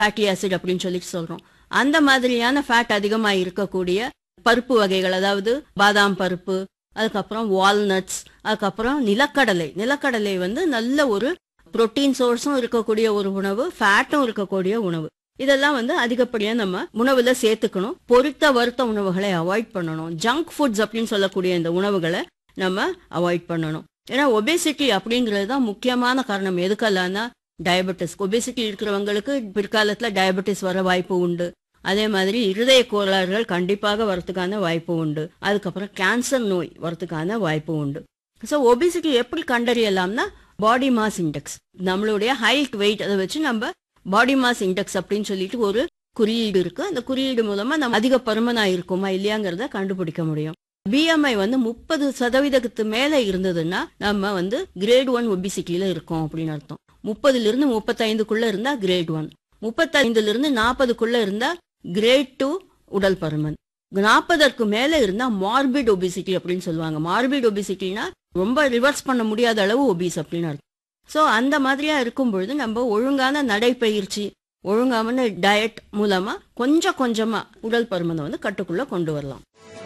fatty acid அப்படின்னு சொல்லிட்டு சொல்றோம் அந்த மாதிரியான ஃபேட் அதிகமா இருக்கக்கூடிய பருப்பு வகைகள் அதாவது பாதாம் பருப்பு அதுக்கப்புறம் வால்நட்ஸ் அதுக்கப்புறம் நிலக்கடலை நிலக்கடலை வந்து நல்ல ஒரு புரோட்டீன் சோர்ஸும் இருக்கக்கூடிய ஒரு உணவு ஃபேட்டும் இருக்கக்கூடிய உணவு இதெல்லாம் வந்து அதிகப்படியா நம்ம உணவுல சேர்த்துக்கணும் பொரித்த வறுத்த உணவுகளை அவாய்ட் பண்ணணும் ஜங்க் ஃபுட்ஸ் அப்படின்னு சொல்லக்கூடிய இந்த உணவுகளை நம்ம அவாய்ட் பண்ணணும் ஏன்னா ஒபேசிட்டி அப்படிங்கிறது தான் முக்கியமான காரணம் எதுக்கெல்லாம்னா டயபெட்டிஸ் ஒபேசிட்டி இருக்கிறவங்களுக்கு பிற்காலத்துல டயபெட்டிஸ் வர வாய்ப்பு உண்டு அதே மாதிரி இருதய கோளாறுகள் கண்டிப்பாக வரதுக்கான வாய்ப்பு உண்டு அதுக்கப்புறம் கேன்சர் நோய் வரதுக்கான வாய்ப்பு உண்டு ஸோ ஒபிசிட்டி எப்படி கண்டறியலாம்னா பாடி மாஸ் இண்டெக்ஸ் நம்மளுடைய ஹைட் வெயிட் அதை வச்சு நம்ம பாடி மாஸ் இண்டெக்ஸ் அப்படின்னு சொல்லிட்டு ஒரு குறியீடு இருக்கு அந்த குறியீடு மூலமா நம்ம அதிக பருமனா இருக்குமா இல்லையாங்கிறத கண்டுபிடிக்க முடியும் பிஎம்ஐ வந்து முப்பது சதவீதத்துக்கு மேல இருந்ததுன்னா நம்ம வந்து கிரேட் ஒன் ஒபிசிட்டியில இருக்கோம் அப்படின்னு அர்த்தம் முப்பதுல இருந்து முப்பத்தைந்துக்குள்ள இருந்தா கிரேட் ஒன் முப்பத்தைந்துல இருந்து நாற்பதுக்குள்ள இருந்தா கிரேட் டூ உடல் பருமன் நாற்பதற்கு மேல இருந்தா மார்பிட் ஒபிசிட்டி அப்படின்னு சொல்லுவாங்க மார்பிட் ஒபிசிட்டினா ரொம்ப ரிவர்ஸ் பண்ண முடியாத அளவு ஒபிஸ் அப்படின்னு அர்த்தம் ஸோ அந்த மாதிரியா இருக்கும் பொழுது நம்ம ஒழுங்கான நடைப்பயிற்சி ஒழுங்கான டயட் மூலமா கொஞ்சம் கொஞ்சமா உடல் பருமனை வந்து கட்டுக்குள்ள கொண்டு வரலாம்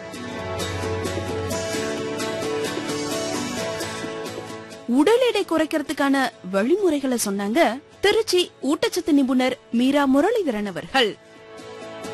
உடல் எடை குறைக்கிறதுக்கான வழிமுறைகளை சொன்னாங்க திருச்சி ஊட்டச்சத்து நிபுணர் மீரா முரளிதரன் அவர்கள்